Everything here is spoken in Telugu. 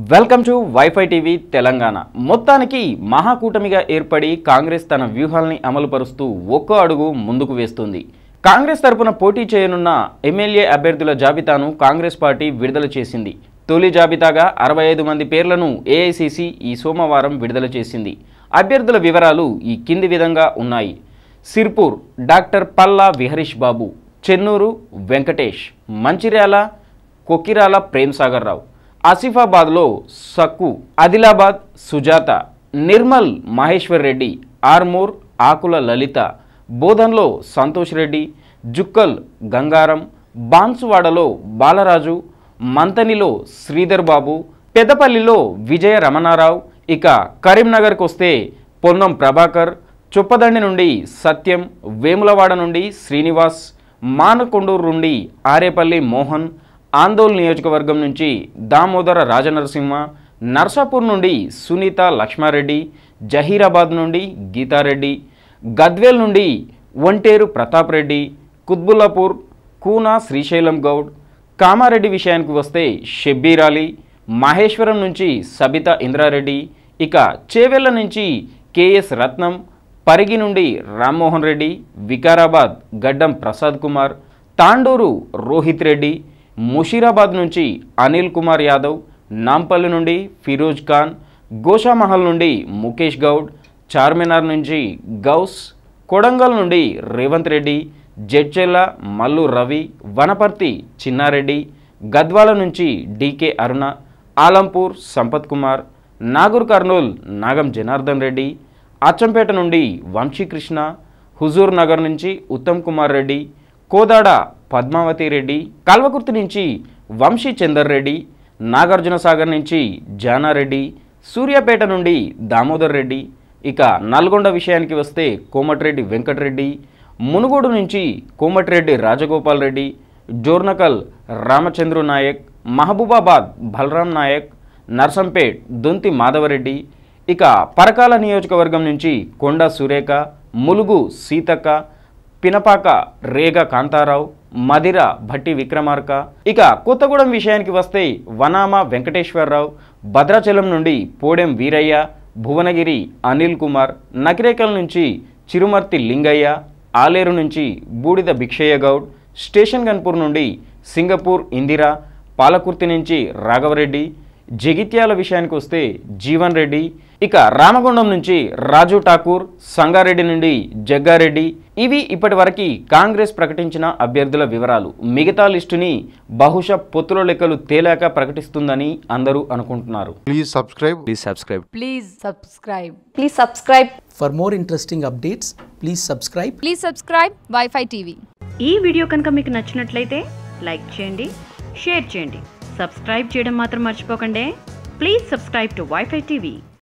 Welcome to wifi TV Telangana మొత్తానికి మహాకూటమిగా ఏర్పడి కాంగ్రెస్ తన వ్యూహాల్ని అమలుపరుస్తూ ఒక్కో అడుగు ముందుకు వేస్తుంది కాంగ్రెస్ తరపున పోటీ చేయనున్న ఎమ్మెల్యే అభ్యర్థుల జాబితాను కాంగ్రెస్ పార్టీ విడుదల చేసింది తొలి జాబితాగా అరవై ఐదు మంది పేర్లను ఏఐసిసి ఈ సోమవారం విడుదల చేసింది అభ్యర్థుల వివరాలు ఈ కింది విధంగా ఉన్నాయి సిర్పూర్ డాక్టర్ పల్లా విహరీష్ బాబు చెన్నూరు వెంకటేష్ మంచిర్యాల కొక్కిరాల ప్రేమ్సాగర్ రావు ఆసిఫాబాద్లో సక్కు ఆదిలాబాద్ సుజాత నిర్మల్ మహేశ్వర్ రెడ్డి ఆర్మూర్ ఆకుల లలిత బోధన్లో సంతోష్ రెడ్డి జుక్కల్ గంగారం బాన్సువాడలో బాలరాజు మంతనిలో శ్రీధర్ బాబు పెద్దపల్లిలో విజయ రమణారావు ఇక కరీంనగర్కి వస్తే పొన్నం ప్రభాకర్ చొప్పదండి నుండి సత్యం వేములవాడ నుండి శ్రీనివాస్ మానకొండూరు నుండి ఆరేపల్లి మోహన్ ఆందోళ్ నియోజకవర్గం నుంచి దామోదర రాజనరసింహ నర్సాపూర్ నుండి సునీత లక్ష్మారెడ్డి జహీరాబాద్ నుండి గీతారెడ్డి గద్వేల్ నుండి ఒంటేరు ప్రతాప్ రెడ్డి కుత్బుల్లాపూర్ కూనా శ్రీశైలం గౌడ్ కామారెడ్డి విషయానికి వస్తే షబ్బీర్ అలీ మహేశ్వరం నుంచి సబితా ఇంద్రారెడ్డి ఇక చేవెళ్ల నుంచి కేఎస్ రత్నం పరిగి నుండి రామ్మోహన్ రెడ్డి వికారాబాద్ గడ్డం ప్రసాద్ కుమార్ తాండూరు రోహిత్ రెడ్డి ముషీరాబాద్ నుంచి అనిల్ కుమార్ యాదవ్ నాంపల్లి నుండి ఫిరోజ్ ఖాన్ గోషామహల్ నుండి ముఖేష్ గౌడ్ చార్మినార్ నుంచి గౌస్ కొడంగల్ నుండి రేవంత్ రెడ్డి జడ్చెల్ల మల్లు రవి వనపర్తి చిన్నారెడ్డి గద్వాల నుంచి డీకే అరుణ ఆలంపూర్ సంపత్ కుమార్ నాగూర్ కర్నూల్ నాగం జనార్దన్ రెడ్డి అచ్చంపేట నుండి వంశీకృష్ణ హుజూర్ నగర్ నుంచి ఉత్తమ్ కుమార్ రెడ్డి కోదాడ పద్మావతి రెడ్డి కల్వకుర్తి నుంచి వంశీ చందర్ రెడ్డి నాగార్జున సాగర్ నుంచి జానారెడ్డి సూర్యాపేట నుండి దామోదర్ రెడ్డి ఇక నల్గొండ విషయానికి వస్తే కోమటిరెడ్డి వెంకటరెడ్డి మునుగోడు నుంచి కోమటిరెడ్డి రాజగోపాల్ రెడ్డి జోర్నకల్ రామచంద్రు నాయక్ మహబూబాబాద్ బలరాం నాయక్ నర్సంపేట్ దొంతి మాధవరెడ్డి ఇక పరకాల నియోజకవర్గం నుంచి కొండ సురేఖ ములుగు సీతక్క పినపాక రేగ కాంతారావు మదిర భట్టి విక్రమార్క ఇక కొత్తగూడెం విషయానికి వస్తే వనామ వెంకటేశ్వరరావు భద్రాచలం నుండి పోడెం వీరయ్య భువనగిరి అనిల్ కుమార్ నకిరేకల్ నుంచి చిరుమర్తి లింగయ్య ఆలేరు నుంచి బూడిద భిక్షయ్య గౌడ్ స్టేషన్ గన్పూర్ నుండి సింగపూర్ ఇందిరా పాలకుర్తి నుంచి రాఘవరెడ్డి జగిత్యాల విషయానికి వస్తే జీవన్ రెడ్డి ఇక రామగుండం నుంచి రాజు ఠాకూర్ సంగారెడ్డి నుండి జగ్గారెడ్డి ఇవి ఇప్పటివరకు కాంగ్రెస్ ప్రకటించిన అభ్యర్థుల వివరాలు మిగతా లిస్టుని బహుశా పొత్తుల లెక్కలు తేలాక ప్రకటిస్తుందని అందరూ అనుకుంటున్నారు Please subscribe. Please subscribe. Please subscribe. Please subscribe For more interesting updates, please subscribe Please subscribe Wi-Fi TV. ఈ వీడియో కనుక మీకు నచ్చినట్లయితే లైక్ చేయండి షేర్ చేయండి సబ్స్క్రైబ్ చేయడం మాత్రం మర్చిపోకండి please subscribe to wifi TV